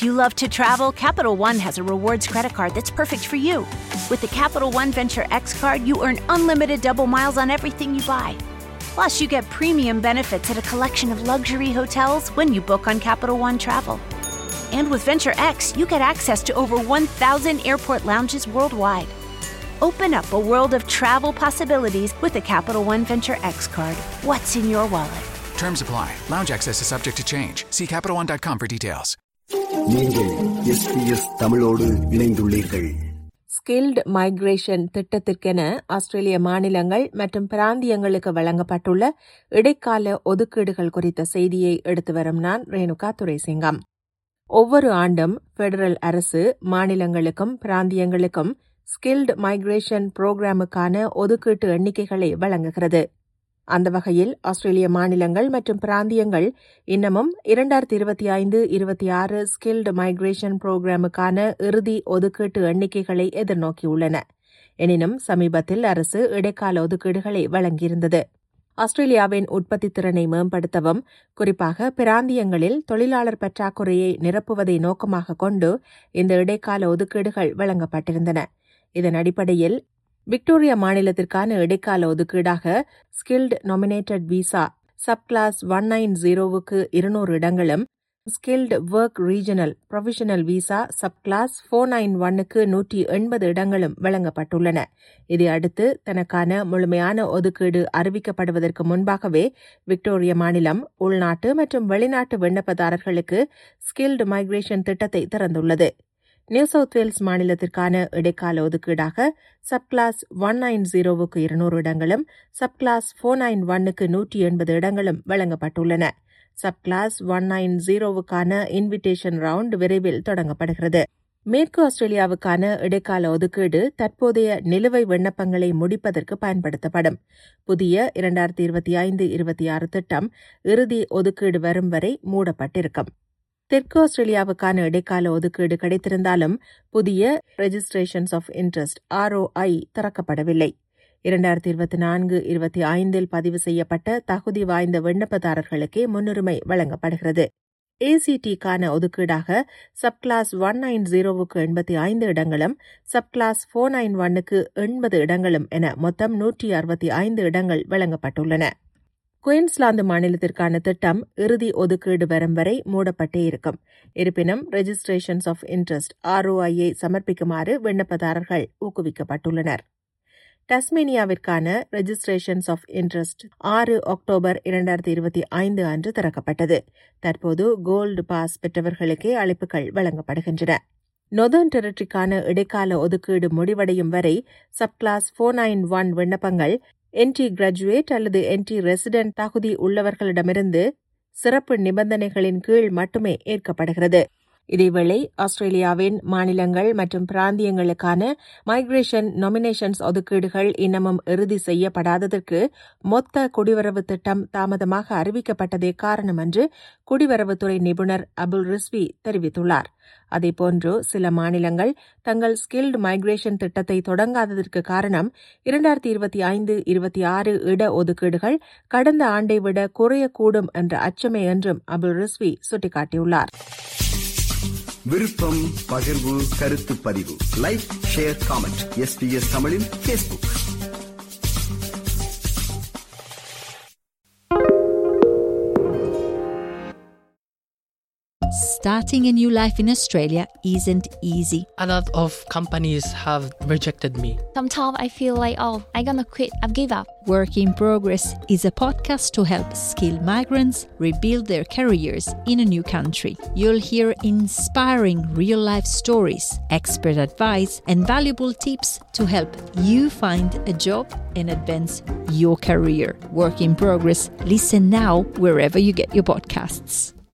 you love to travel, Capital One has a rewards credit card that's perfect for you. With the Capital One Venture X card, you earn unlimited double miles on everything you buy. Plus, you get premium benefits at a collection of luxury hotels when you book on Capital One Travel. And with Venture X, you get access to over 1,000 airport lounges worldwide. Open up a world of travel possibilities with the Capital One Venture X card. What's in your wallet? Terms apply. Lounge access is subject to change. See CapitalOne.com for details. நீங்கள் S B S தமிழோடு இணைந்துள்ளீர்கள் skilled migration திட்டத்திற்கென ஆஸ்திரேலிய மாநிலங்கள் மற்றும் பிராந்தியங்களுக்கு வழங்கப்பட்டுள்ள இடைக்கால ஒதுக்கீடுகள் குறித்த செய்தியை எடுத்து வரும் நான் ரேணுகா துரைசிங்கம் ஒவ்வொரு ஆண்டும் பெடரல் அரசு மாநிலங்களுக்கும் பிராந்தியங்களுக்கும் ஸ்கில்டு மைக்ரேஷன் புரோகிராமுக்கான ஒதுக்கீட்டு எண்ணிக்கைகளை வழங்குகிறது அந்த வகையில் ஆஸ்திரேலிய மாநிலங்கள் மற்றும் பிராந்தியங்கள் இன்னமும் இரண்டாயிரத்தி இருபத்தி ஐந்து இருபத்தி ஆறு ஸ்கில்டு மைக்ரேஷன் புரோகிராமுக்கான இறுதி ஒதுக்கீட்டு எண்ணிக்கைகளை எதிர்நோக்கியுள்ளன எனினும் சமீபத்தில் அரசு இடைக்கால ஒதுக்கீடுகளை வழங்கியிருந்தது ஆஸ்திரேலியாவின் உற்பத்தி திறனை மேம்படுத்தவும் குறிப்பாக பிராந்தியங்களில் தொழிலாளர் பற்றாக்குறையை நிரப்புவதை நோக்கமாக கொண்டு இந்த இடைக்கால ஒதுக்கீடுகள் வழங்கப்பட்டிருந்தன இதன் அடிப்படையில் விக்டோரியா மாநிலத்திற்கான இடைக்கால ஒதுக்கீடாக skilled nominated visa sub clause one nine ஜீரோவுக்கு இருநூறு இடங்களும் skilled work regional professional visa sub clause four nine ஒன்னுக்கு நூற்றி எண்பது இடங்களும் வழங்கப்பட்டுள்ளன இதை அடுத்து தனக்கான முழுமையான ஒதுக்கீடு அறிவிக்கப்படுவதற்கு முன்பாகவே விக்டோரியா மாநிலம் உள்நாட்டு மற்றும் வெளிநாட்டு விண்ணப்பதாரர்களுக்கு ஸ்கில்டு மைக்ரேஷன் திட்டத்தை திறந்துள்ளது நியூ சவுத் வேல்ஸ் மாநிலத்திற்கான இடைக்கால ஒதுக்கீடாக சப் கிளாஸ் ஒன் நைன் ஜீரோவுக்கு இருநூறு இடங்களும் சப் கிளாஸ் ஃபோர் நைன் ஒன்னுக்கு நூற்றி எண்பது இடங்களும் வழங்கப்பட்டுள்ளன சப் கிளாஸ் ஒன் நைன் ஜீரோவுக்கான இன்விடேஷன் ரவுண்ட் விரைவில் தொடங்கப்படுகிறது மேற்கு ஆஸ்திரேலியாவுக்கான இடைக்கால ஒதுக்கீடு தற்போதைய நிலுவை விண்ணப்பங்களை முடிப்பதற்கு பயன்படுத்தப்படும் புதிய இரண்டாயிரத்தி இருபத்தி ஐந்து இருபத்தி ஆறு திட்டம் இறுதி ஒதுக்கீடு வரும் வரை மூடப்பட்டிருக்கும் தெற்கு ஆஸ்திரேலியாவுக்கான இடைக்கால ஒதுக்கீடு கிடைத்திருந்தாலும் புதிய ரெஜிஸ்ட்ரேஷன்ஸ் ஆஃப் இன்ட்ரெஸ்ட் ஆர்ஓஐ திறக்கப்படவில்லை இரண்டாயிரத்தி இருபத்தி நான்கு இருபத்தி ஐந்தில் பதிவு செய்யப்பட்ட தகுதி வாய்ந்த விண்ணப்பதாரர்களுக்கே முன்னுரிமை வழங்கப்படுகிறது ஏசிடிக்கான ஒதுக்கீடாக சப் கிளாஸ் ஒன் நைன் ஜீரோவுக்கு எண்பத்தி ஐந்து இடங்களும் சப் கிளாஸ் ஃபோர் நைன் ஒன்னுக்கு எண்பது இடங்களும் என மொத்தம் நூற்றி அறுபத்தி ஐந்து இடங்கள் வழங்கப்பட்டுள்ளன குயின்ஸ்லாந்து மாநிலத்திற்கான திட்டம் இறுதி ஒதுக்கீடு வரும் வரை மூடப்பட்டே இருக்கும் இருப்பினும் ரெஜிஸ்ட்ரேஷன்ஸ் ஆஃப் இன்ட்ரெஸ்ட் ஆர்ஓஐயை சமர்ப்பிக்குமாறு விண்ணப்பதாரர்கள் ஊக்குவிக்கப்பட்டுள்ளனர் டஸ்மேனியாவிற்கான ரெஜிஸ்ட்ரேஷன்ஸ் ஆஃப் இன்ட்ரெஸ்ட் ஆறு அக்டோபர் இரண்டாயிரத்தி இருபத்தி ஐந்து அன்று திறக்கப்பட்டது தற்போது கோல்டு பாஸ் பெற்றவர்களுக்கே அழைப்புகள் வழங்கப்படுகின்றன நொதர்ன் டெரிட்டரிக்கான இடைக்கால ஒதுக்கீடு முடிவடையும் வரை sub class four nine one விண்ணப்பங்கள் என்டி கிராஜுவேட் அல்லது என்டி ரெசிடென்ட் தகுதி உள்ளவர்களிடமிருந்து சிறப்பு நிபந்தனைகளின் கீழ் மட்டுமே ஏற்கப்படுகிறது இதேவேளை ஆஸ்திரேலியாவின் மாநிலங்கள் மற்றும் பிராந்தியங்களுக்கான மைக்ரேஷன் நொமினேஷன்ஸ் ஒதுக்கீடுகள் இன்னமும் இறுதி செய்யப்படாததற்கு மொத்த குடிவரவு திட்டம் தாமதமாக அறிவிக்கப்பட்டதே காரணம் என்று குடிவரவுத்துறை நிபுணர் அபுல் ரிஸ்வி தெரிவித்துள்ளார் அதேபோன்று சில மாநிலங்கள் தங்கள் ஸ்கில்டு மைக்ரேஷன் திட்டத்தை தொடங்காததற்கு காரணம் இரண்டாயிரத்தி இருபத்தி ஐந்து இருபத்தி ஆறு இட ஒதுக்கீடுகள் கடந்த ஆண்டை விட குறையக்கூடும் என்ற அச்சமே என்றும் அபுல் ரிஸ்வி சுட்டிக்காட்டியுள்ளார் விருப்பம் பகிர்வு கருத்து பதிவு லைக் ஷேர் காமெண்ட் எஸ்பிஎஸ் தமிழின் Facebook Starting a new life in Australia isn't easy. A lot of companies have rejected me. Sometimes I feel like, oh, I'm gonna quit, I've give up. Work in Progress is a podcast to help skilled migrants rebuild their careers in a new country. You'll hear inspiring real life stories, expert advice, and valuable tips to help you find a job and advance your career. Work in Progress. Listen now wherever you get your podcasts.